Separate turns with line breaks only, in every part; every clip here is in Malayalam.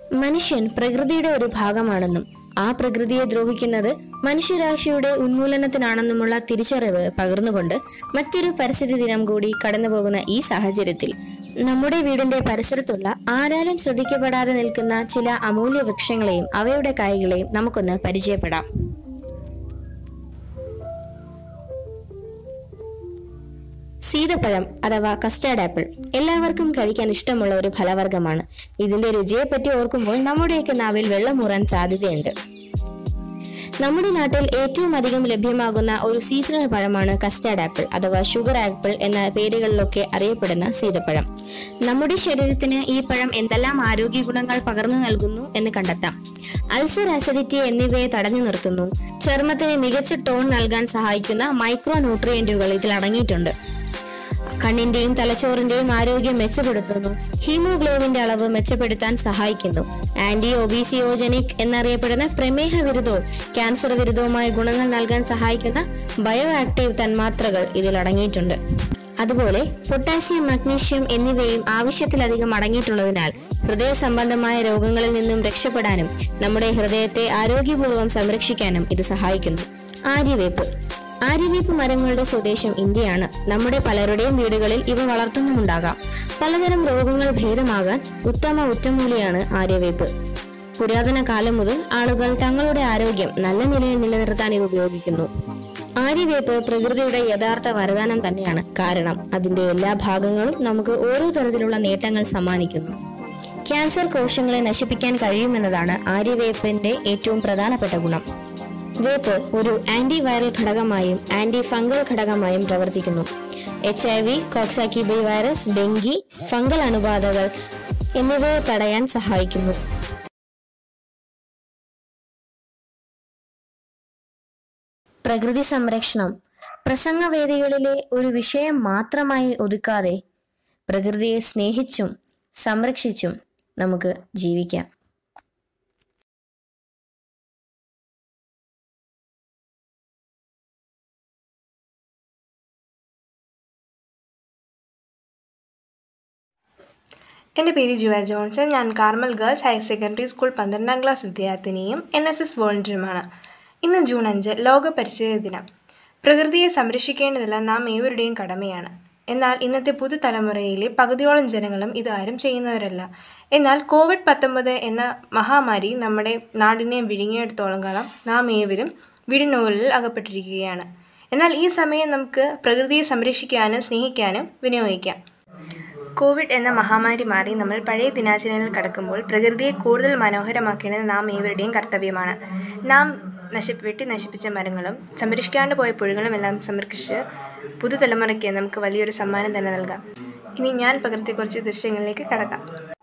മനുഷ്യൻ പ്രകൃതിയുടെ ഒരു ഭാഗമാണെന്നും ആ പ്രകൃതിയെ ദ്രോഹിക്കുന്നത് മനുഷ്യരാശിയുടെ ഉന്മൂലനത്തിനാണെന്നുമുള്ള തിരിച്ചറിവ് പകർന്നുകൊണ്ട് മറ്റൊരു പരിസ്ഥിതി ദിനം കൂടി കടന്നുപോകുന്ന ഈ സാഹചര്യത്തിൽ നമ്മുടെ വീടിന്റെ പരിസരത്തുള്ള ആരാലും ശ്രദ്ധിക്കപ്പെടാതെ നിൽക്കുന്ന ചില അമൂല്യ വൃക്ഷങ്ങളെയും അവയുടെ കായ്കളെയും നമുക്കൊന്ന് പരിചയപ്പെടാം സീതപ്പഴം അഥവാ കസ്റ്റാർഡ് ആപ്പിൾ എല്ലാവർക്കും കഴിക്കാൻ ഇഷ്ടമുള്ള ഒരു ഫലവർഗമാണ് ഇതിന്റെ രുചിയെപ്പറ്റി ഓർക്കുമ്പോൾ നമ്മുടെയൊക്കെ നാവിൽ വെള്ളമൂറാൻ സാധ്യതയുണ്ട് നമ്മുടെ നാട്ടിൽ ഏറ്റവും അധികം ലഭ്യമാകുന്ന ഒരു സീസണൽ പഴമാണ് കസ്റ്റാർഡ് ആപ്പിൾ അഥവാ ഷുഗർ ആപ്പിൾ എന്ന പേരുകളിലൊക്കെ അറിയപ്പെടുന്ന സീതപ്പഴം നമ്മുടെ ശരീരത്തിന് ഈ പഴം എന്തെല്ലാം ആരോഗ്യ ഗുണങ്ങൾ പകർന്നു നൽകുന്നു എന്ന് കണ്ടെത്താം അൾസർ ആസിഡിറ്റി എന്നിവയെ തടഞ്ഞു നിർത്തുന്നു ചർമ്മത്തിന് മികച്ച ടോൺ നൽകാൻ സഹായിക്കുന്ന മൈക്രോ ന്യൂട്രിയന്റുകൾ ഇതിൽ അടങ്ങിയിട്ടുണ്ട് കണ്ണിന്റെയും തലച്ചോറിന്റെയും ആരോഗ്യം മെച്ചപ്പെടുത്തുന്നു ഹീമോഗ്ലോബിന്റെ അളവ് മെച്ചപ്പെടുത്താൻ സഹായിക്കുന്നു ആന്റി ഒബീസിയോജനിക് എന്നറിയപ്പെടുന്ന പ്രമേഹ വിരുദ്ധവും ക്യാൻസർ വിരുദ്ധവുമായ ഗുണങ്ങൾ നൽകാൻ സഹായിക്കുന്ന ബയോ ആക്റ്റീവ് തന്മാത്രകൾ ഇതിൽ അടങ്ങിയിട്ടുണ്ട് അതുപോലെ പൊട്ടാസ്യം മഗ്നീഷ്യം എന്നിവയും ആവശ്യത്തിലധികം അടങ്ങിയിട്ടുള്ളതിനാൽ ഹൃദയ സംബന്ധമായ രോഗങ്ങളിൽ നിന്നും രക്ഷപ്പെടാനും നമ്മുടെ ഹൃദയത്തെ ആരോഗ്യപൂർവ്വം സംരക്ഷിക്കാനും ഇത് സഹായിക്കുന്നു ആര്യവേപ്പ് ആര്യവേപ്പ് മരങ്ങളുടെ സ്വദേശം ഇന്ത്യയാണ് നമ്മുടെ പലരുടെയും വീടുകളിൽ ഇവ വളർത്തുന്നുമുണ്ടാകാം പലതരം രോഗങ്ങൾ ഭേദമാകാൻ ഉത്തമ ഒറ്റമൂലിയാണ് ആര്യവേപ്പ് പുരാതന കാലം മുതൽ ആളുകൾ തങ്ങളുടെ ആരോഗ്യം നല്ല നിലയിൽ നിലനിർത്താൻ ഇവ ഉപയോഗിക്കുന്നു ആര്യവേപ്പ് പ്രകൃതിയുടെ യഥാർത്ഥ വരദാനം തന്നെയാണ് കാരണം അതിന്റെ എല്ലാ ഭാഗങ്ങളും നമുക്ക് ഓരോ തരത്തിലുള്ള നേട്ടങ്ങൾ സമ്മാനിക്കുന്നു ക്യാൻസർ കോശങ്ങളെ നശിപ്പിക്കാൻ കഴിയുമെന്നതാണ് ആര്യവേപ്പിന്റെ ഏറ്റവും പ്രധാനപ്പെട്ട ഗുണം വേപ്പ് ഒരു ആന്റി വൈറൽ ഘടകമായും ആന്റി ഫംഗൽ ഘടകമായും പ്രവർത്തിക്കുന്നു H I V Coxsackie B virus dengue fungal അണുബാധകൾ എന്നിവയെ തടയാൻ സഹായിക്കുന്നു പ്രകൃതി സംരക്ഷണം പ്രസംഗവേദികളിലെ ഒരു വിഷയം മാത്രമായി ഒതുക്കാതെ പ്രകൃതിയെ സ്നേഹിച്ചും സംരക്ഷിച്ചും നമുക്ക് ജീവിക്കാം
എൻ്റെ പേര് ജുവ ജോൺസൺ ഞാൻ Carmel Girls Higher Secondary School പന്ത്രണ്ടാം ക്ലാസ് വിദ്യാർത്ഥിനിയും എൻ എസ് എസ് വോളണ്ടിയറുമാണ് ഇന്ന് ജൂൺ അഞ്ച് ലോക പരിസ്ഥിതി ദിനം പ്രകൃതിയെ സംരക്ഷിക്കേണ്ടതെല്ലാം നാം ഏവരുടെയും കടമയാണ് എന്നാൽ ഇന്നത്തെ പുതുതലമുറയിലെ പകുതിയോളം ജനങ്ങളും ഇത് ആരും ചെയ്യുന്നവരല്ല എന്നാൽ കോവിഡ് പത്തൊമ്പത് എന്ന മഹാമാരി നമ്മുടെ നാടിനെ വിഴുങ്ങിയെടുത്തോളം കാലം നാം ഏവരും വീടിനുള്ളിൽ അകപ്പെട്ടിരിക്കുകയാണ് എന്നാൽ ഈ സമയം നമുക്ക് പ്രകൃതിയെ സംരക്ഷിക്കാനും സ്നേഹിക്കാനും വിനിയോഗിക്കാം കോവിഡ് എന്ന മഹാമാരി മാറി നമ്മൾ പഴയ ദിനാചരണയിൽ കടക്കുമ്പോൾ പ്രകൃതിയെ കൂടുതൽ മനോഹരമാക്കേണ്ടത് നാം ഏവരുടെയും കർത്തവ്യമാണ് നാം നശി വെട്ടി നശിപ്പിച്ച മരങ്ങളും സംരക്ഷിക്കാണ്ട് പോയ പുഴകളും എല്ലാം സംരക്ഷിച്ച് പുതുതലമുറയ്ക്ക് നമുക്ക് വലിയൊരു സമ്മാനം തന്നെ നൽകാം ഇനി ഞാൻ പകർത്തിയ കുറച്ച് ദൃശ്യങ്ങളിലേക്ക് കടക്കാം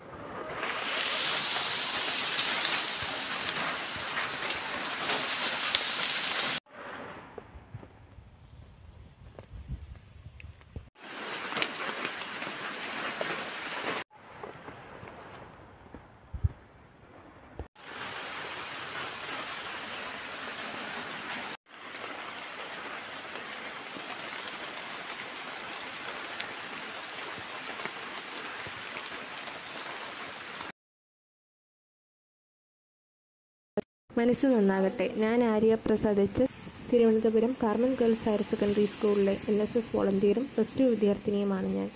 മനസ്സ് നന്നാകട്ടെ ഞാൻ Arya Prasad H Thiruvananthapuram Carmel Girls Higher Secondary സ്കൂളിലെ എൻ എസ് എസ് വോളണ്ടിയറും പ്ലസ് ടു വിദ്യാർത്ഥിനിയുമാണ് ഞാൻ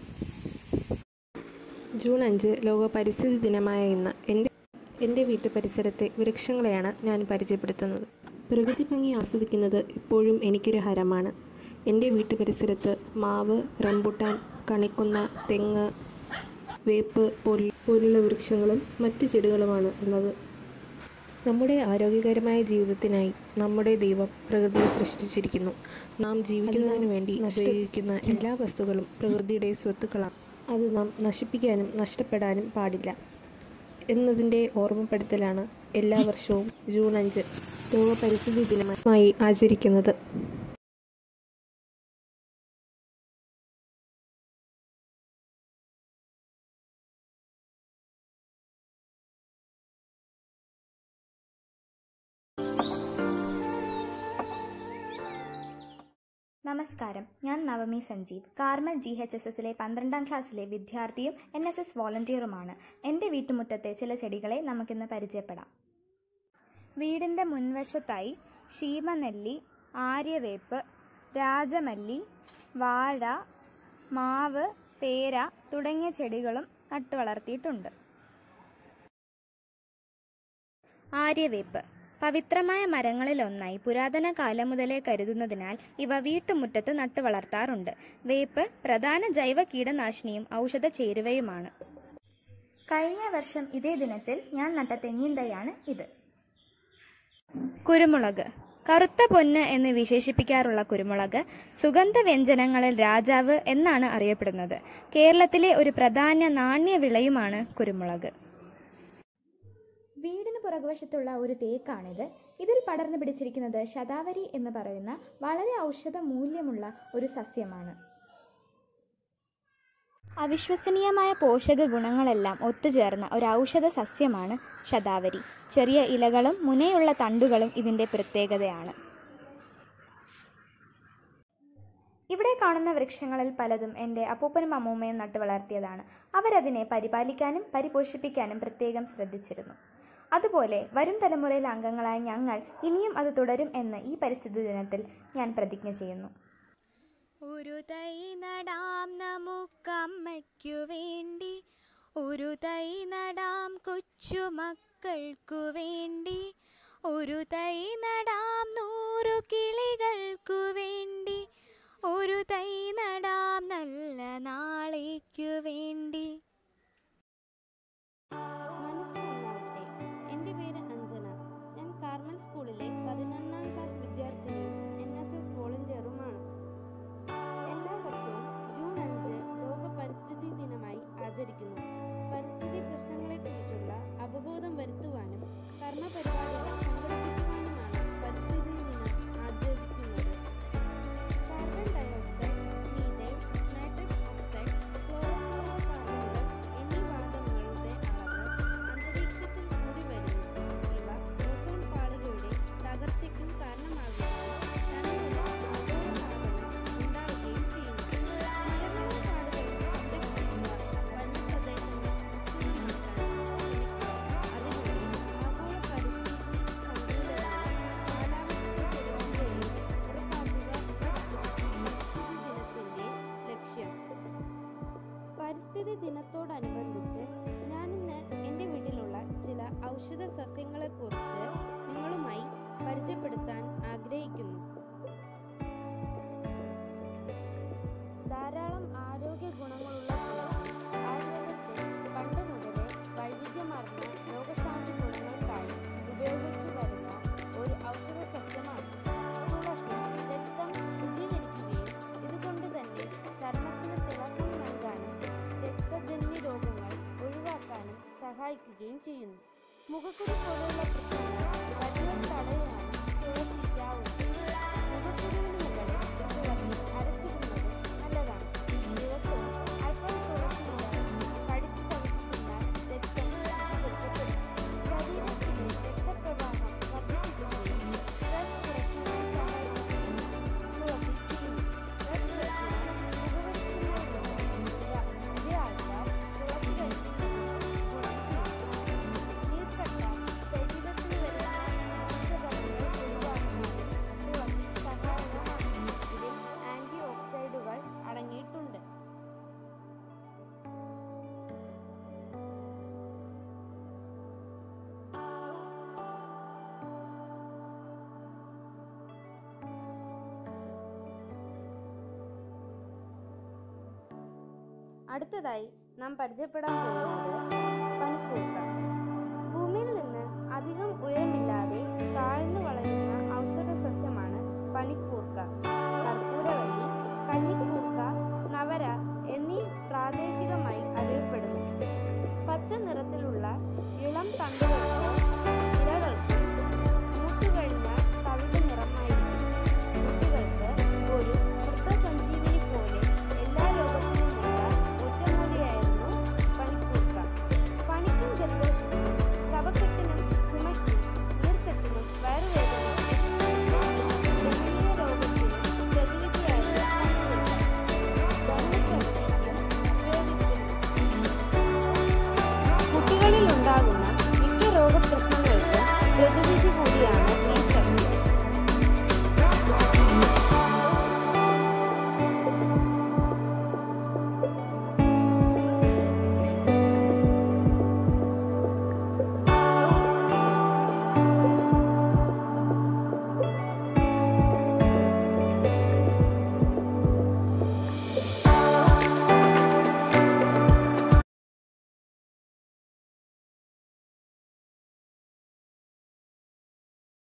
ജൂൺ അഞ്ച് ലോക പരിസ്ഥിതി ദിനമായ ഇന്ന് എൻ്റെ എൻ്റെ വീട്ടു പരിസരത്തെ വൃക്ഷങ്ങളെയാണ് ഞാൻ പരിചയപ്പെടുത്തുന്നത് പ്രകൃതി ഭംഗി ആസ്വദിക്കുന്നത് എപ്പോഴും എനിക്കൊരു ഹരമാണ് എൻ്റെ വീട്ടു പരിസരത്ത് മാവ് റംബുട്ടാൻ കണിക്കുന്ന തെങ്ങ് വേപ്പ് പോൽ- പോലുള്ള വൃക്ഷങ്ങളും മറ്റ് ചെടികളുമാണ് ഉള്ളത് നമ്മുടെ ആരോഗ്യകരമായ ജീവിതത്തിനായി നമ്മുടെ ദൈവം പ്രകൃതിയെ സൃഷ്ടിച്ചിരിക്കുന്നു നാം ജീവിക്കുന്നതിന് വേണ്ടി ഉപയോഗിക്കുന്ന എല്ലാ വസ്തുക്കളും പ്രകൃതിയുടെ സ്വത്തുക്കളാണ് അത് നാം നശിപ്പിക്കാനും നഷ്ടപ്പെടാനും പാടില്ല എന്നതിൻ്റെ ഓർമ്മപ്പെടുത്തലാണ് എല്ലാ വർഷവും ജൂൺ അഞ്ച് ലോക പരിസ്ഥിതി ദിനമായി ആചരിക്കുന്നത്
നമസ്കാരം ഞാൻ Navami Sanjeev Carmel G H S എസിലെ പന്ത്രണ്ടാം ക്ലാസ്സിലെ വിദ്യാർത്ഥിയും എൻ എസ് എസ് വോളണ്ടിയറുമാണ് എൻ്റെ വീട്ടുമുറ്റത്തെ ചില ചെടികളെ നമുക്കിന്ന് പരിചയപ്പെടാം വീടിൻ്റെ മുൻവശത്തായി ശീമനെല്ലി ആര്യവേപ്പ് രാജമല്ലി വാഴ മാവ് പേര തുടങ്ങിയ ചെടികളും നട്ടുവളർത്തിയിട്ടുണ്ട് ആര്യവേപ്പ് പവിത്രമായ മരങ്ങളിലൊന്നായി പുരാതന കാലം മുതലേ കരുതുന്നതിനാൽ ഇവ വീട്ടുമുറ്റത്ത് നട്ടുവളർത്താറുണ്ട് വേപ്പ് പ്രധാന ജൈവ കീടനാശിനിയും ഔഷധ ചേരുവയുമാണ് കഴിഞ്ഞ വർഷം ഇതേ ദിനത്തിൽ ഞാൻ നട്ട തെങ്ങിൻ തൈയാണ് ഇത് കുരുമുളക് കറുത്ത പൊന്ന് എന്ന് വിശേഷിപ്പിക്കാറുള്ള കുരുമുളക് സുഗന്ധ വ്യഞ്ജനങ്ങളിൽ രാജാവ് എന്നാണ് അറിയപ്പെടുന്നത് കേരളത്തിലെ ഒരു പ്രധാന നാണ്യവിളയുമാണ് കുരുമുളക് വീടിന് പുറകുവശത്തുള്ള ഒരു തേക്കാണിത് ഇതിൽ പടർന്നു പിടിച്ചിരിക്കുന്നത് ശതാവരി എന്ന് പറയുന്ന വളരെ ഔഷധ മൂല്യമുള്ള ഒരു സസ്യമാണ് അവിശ്വസനീയമായ പോഷക ഗുണങ്ങളെല്ലാം ഒത്തുചേർന്ന ഒരു ഔഷധ സസ്യമാണ് ശതാവരി ചെറിയ ഇലകളും മുനയുള്ള തണ്ടുകളും ഇതിൻ്റെ പ്രത്യേകതയാണ് ഇവിടെ കാണുന്ന വൃക്ഷങ്ങളിൽ പലതും എൻ്റെ അപ്പൂപ്പനും അമ്മൂമ്മയും നട്ടു വളർത്തിയതാണ് അവരതിനെ പരിപാലിക്കാനും പരിപോഷിപ്പിക്കാനും പ്രത്യേകം ശ്രദ്ധിച്ചിരുന്നു അതുപോലെ വരും തലമുറയിലെ അംഗങ്ങളായ ഞങ്ങൾ ഇനിയും അത് തുടരും എന്ന് ഈ പരിസ്ഥിതി ദിനത്തിൽ ഞാൻ പ്രതിജ്ഞ ചെയ്യുന്നു
ഒരു തൈ നടാം നമുക്കമ്മയ്ക്കു വേണ്ടി ഒരു തൈ നടാം കൊച്ചുമക്കൾക്കു വേണ്ടി ഒരു തൈ നടാം നൂറു കിളികൾക്കു വേണ്ടി ഒരു തൈ നടാം നല്ല നാളേക്കു വേണ്ടി
മനസ്സിലുണ്ടാവട്ടെ എൻ്റെ പേര് അഞ്ജന ഞാൻ കാർമൽ സ്കൂളിലെ പതിനൊന്നാം ക്ലാസ് വിദ്യാർത്ഥിനിയും എൻ എസ് എസ് വോളണ്ടിയറുമാണ് എല്ലാ വർഷവും ജൂൺ അഞ്ച് ലോക പരിസ്ഥിതി ദിനമായി ആചരിക്കുന്നു പരിസ്ഥിതി പ്രശ്നങ്ങളെക്കുറിച്ചുള്ള അവബോധം വരുത്തുവാനും കർമ്മപരിപാടികൾ സംഘടിപ്പിക്കുവാനുമാണ് പരിസ്ഥിതി ദിനം ആചരിക്കുന്നത് carbon dioxide methane nitrous oxide ക്ലോറോഫ്ലോറോകാർബണുകൾ എന്നീ വാതകങ്ങളുടെ അളവ് അന്തരീക്ഷത്തിൽ കൂടി വരുന്നു ഇവ ഓസോൺ പാളികളുടെ തകർച്ചയ്ക്കും കാരണമാകുകയും തണലുള്ള ആഗോളതാപനം ഉണ്ടാവുകയും ചെയ്യുന്നു മരങ്ങളും കാടുകളും സംരക്ഷിക്കുക വനപ്രദേശങ്ങൾ മുക്തമാക്കാൻ ശ്രമിക്കുക അതിലൂടെ ആഗോള പരിസ്ഥിതി സന്തുലനവും കാലാവസ്ഥാ സുരക്ഷയും ഉറപ്പാക്കുക ദിനത്തിന്റെ ലക്ഷ്യം പരിസ്ഥിതി ദിനത്തോടനുബന്ധിച്ച് ഞാനിന്ന് എൻ്റെ വീട്ടിലുള്ള ചില ഔഷധ സസ്യങ്ങളെക്കുറിച്ച് നിങ്ങളുമായി പരിചയപ്പെടുത്താൻ ആഗ്രഹിക്കുന്നു ധാരാളം ആരോഗ്യ ഗുണങ്ങളുള്ള തുളസി ആയുർവേദത്തിൽ പണ്ട് മുതലേ വൈവിധ്യമാർന്ന രോഗശാന്തി ഗുണങ്ങൾക്കായി ഉപയോഗിച്ചു വരുന്ന ഒരു ഔഷധ സസ്യമാണ് തുളസി രക്തം ശുചീകരിക്കുകയും ഇതുകൊണ്ട് തന്നെ ചർമ്മത്തിന് തിളക്കം നൽകാനും രക്തജന്യ രോഗങ്ങൾ ഒഴിവാക്കാനും സഹായിക്കുകയും ചെയ്യുന്നു മുഖക്കുരു പോലെയുള്ള പ്രശ്നങ്ങൾ വരുന്നത് തടയാനും തുളസിക്കാവുന്നു മുഖക്കുരുവിന് മുകളിൽ തുളസി അരച്ചിടുന്നത് നല്ലതാണ് ദിവസവും അല്പം തുളസി ഇല കടിച്ചു ചവച്ച് തിന്നാൽ രക്തം ശുദ്ധീകരിക്കപ്പെടും ശരീരത്തിലെ രക്തപ്രവാഹം വർദ്ധിപ്പിക്കുകയും സ്ട്രെസ് കുറയ്ക്കുവാൻ സഹായിക്കുകയും തുളസി ചെയ്യുന്നു സ്ട്രെസ് കുറയ്ക്കുവാൻ മുഖവരിക്കുന്നതിലൂടെ ഇതേ ആൾക്കാർ തുളസി കഴിക്കുന്നത് ഗുണം ചെയ്യും നീർക്കട്ട ശരീരത്തിൽ വരുന്ന ദോഷഫലങ്ങൾ ഒഴിവാക്കുന്നതിൽ തുളസി സഹായകമാണ് ഇതിൽ ആന്റി ഓക്സൈഡുകൾ അടങ്ങിയിട്ടുണ്ട് അടുത്തതായി നാം പരിചയപ്പെടാൻ പോകുന്നത് പനിക്കൂർക്ക